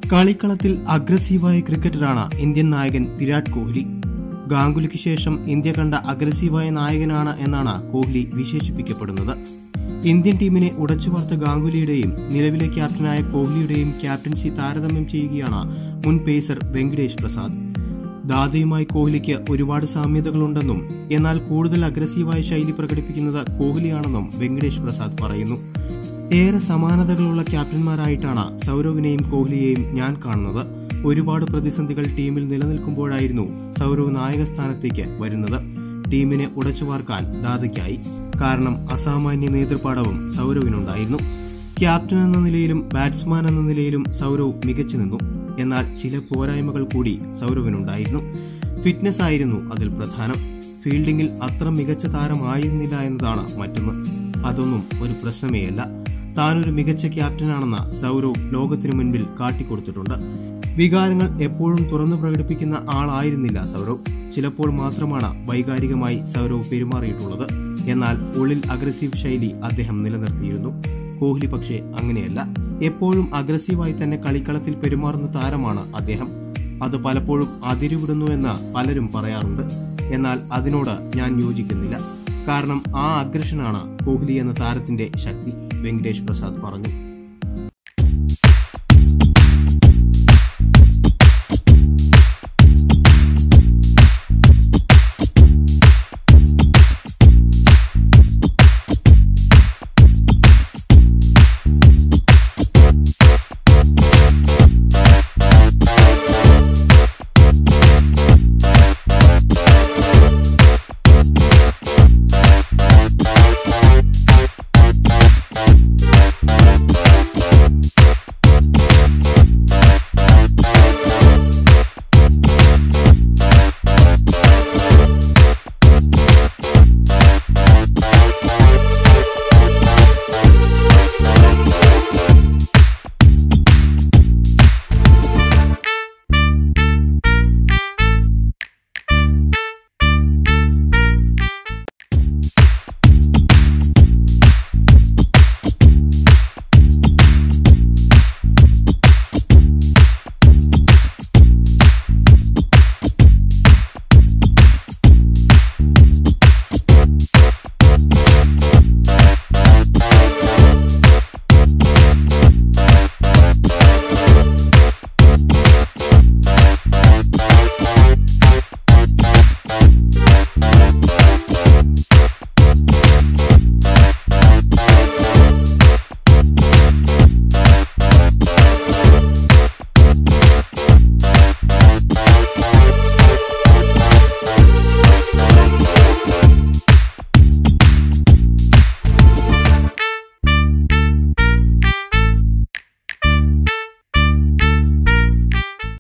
കളിക്കളത്തിൽ അഗ്രസീവായ ക്രിക്കറ്ററാണ് ഇന്ത്യൻ നായകൻ വിരാട് കോഹ്ലി ഗാംഗുലിക്ക് ശേഷം ഇന്ത്യ കണ്ട അഗ്രസീവായ നായകനാണ് എന്നാണ് കോഹ്ലി വിശേഷിപ്പിക്കപ്പെടുന്നത് ഇന്ത്യൻ ടീമിനെ ഉടച്ചുവാർത്ത ഗാംഗുലിയുടെയും നിലവിലെ ക്യാപ്റ്റനായ കോഹ്ലിയുടെയും ക്യാപ്റ്റൻസി താരതമ്യം ചെയ്യുകയാണ് മുൻ പേസർ വെങ്കടേഷ് പ്രസാദ് ദാദയുമായി കോഹ്ലിക്ക് ഒരുപാട് സാമ്യതകളുണ്ടെന്നും എന്നാൽ കൂടുതൽ അഗ്രസീവായ ശൈലി പ്രകടിപ്പിക്കുന്നത് കോഹ്ലിയാണെന്നും വെങ്കടേഷ് പ്രസാദ് പറയുന്നു ഏറെ സമാനതകളുള്ള ക്യാപ്റ്റന്മാരായിട്ടാണ് സൗരവിനെയും കോഹ്ലിയെയും ഞാൻ കാണുന്നത് ഒരുപാട് പ്രതിസന്ധികൾ ടീമിൽ നിലനിൽക്കുമ്പോഴായിരുന്നു സൗരവ് നായകസ്ഥാനത്തേക്ക് വരുന്നത് ടീമിനെ ഉടച്ചുവാർക്കാൻ ദാദയ്ക്കായി കാരണം അസാമാന്യ നേതൃപാടവും സൗരവിനുണ്ടായിരുന്നു ക്യാപ്റ്റൻ എന്ന നിലയിലും ബാറ്റ്സ്മാൻ എന്ന നിലയിലും സൗരവ് മികച്ചു നിന്നു എന്നാൽ ചില പോരായ്മകൾ കൂടി സൗരവിനുണ്ടായിരുന്നു ഫിറ്റ്നസ് ആയിരുന്നു അതിൽ പ്രധാനം ഫീൽഡിംഗിൽ അത്ര മികച്ച താരമായിരുന്നില്ല എന്നതാണ് മറ്റൊന്ന് അതൊന്നും ഒരു പ്രശ്നമേയല്ല താനൊരു മികച്ച ക്യാപ്റ്റനാണെന്ന് സൗരവ് ലോകത്തിനു മുൻപിൽ കാട്ടിക്കൊടുത്തിട്ടുണ്ട് വികാരങ്ങൾ എപ്പോഴും തുറന്നു പ്രകടിപ്പിക്കുന്ന ആളായിരുന്നില്ല സൗരവ് ചിലപ്പോൾ മാത്രമാണ് വൈകാരികമായി സൗരവ് പെരുമാറിയിട്ടുള്ളത് എന്നാൽ ഉള്ളിൽ അഗ്രസീവ് ശൈലി അദ്ദേഹം നിലനിർത്തിയിരുന്നു കോഹ്ലി പക്ഷേ അങ്ങനെയല്ല എപ്പോഴും അഗ്രസീവായി തന്നെ കളിക്കളത്തിൽ പെരുമാറുന്ന താരമാണ് അദ്ദേഹം അത് പലപ്പോഴും അതിരുവിടുന്നു എന്ന് പലരും പറയാറുണ്ട് എന്നാൽ അതിനോട് ഞാൻ യോജിക്കുന്നില്ല കാരണം ആ അഗ്രഷനാണ് കോഹ്ലി എന്ന താരത്തിന്റെ ശക്തി വെങ്കടേഷ് പ്രസാദ് പറഞ്ഞു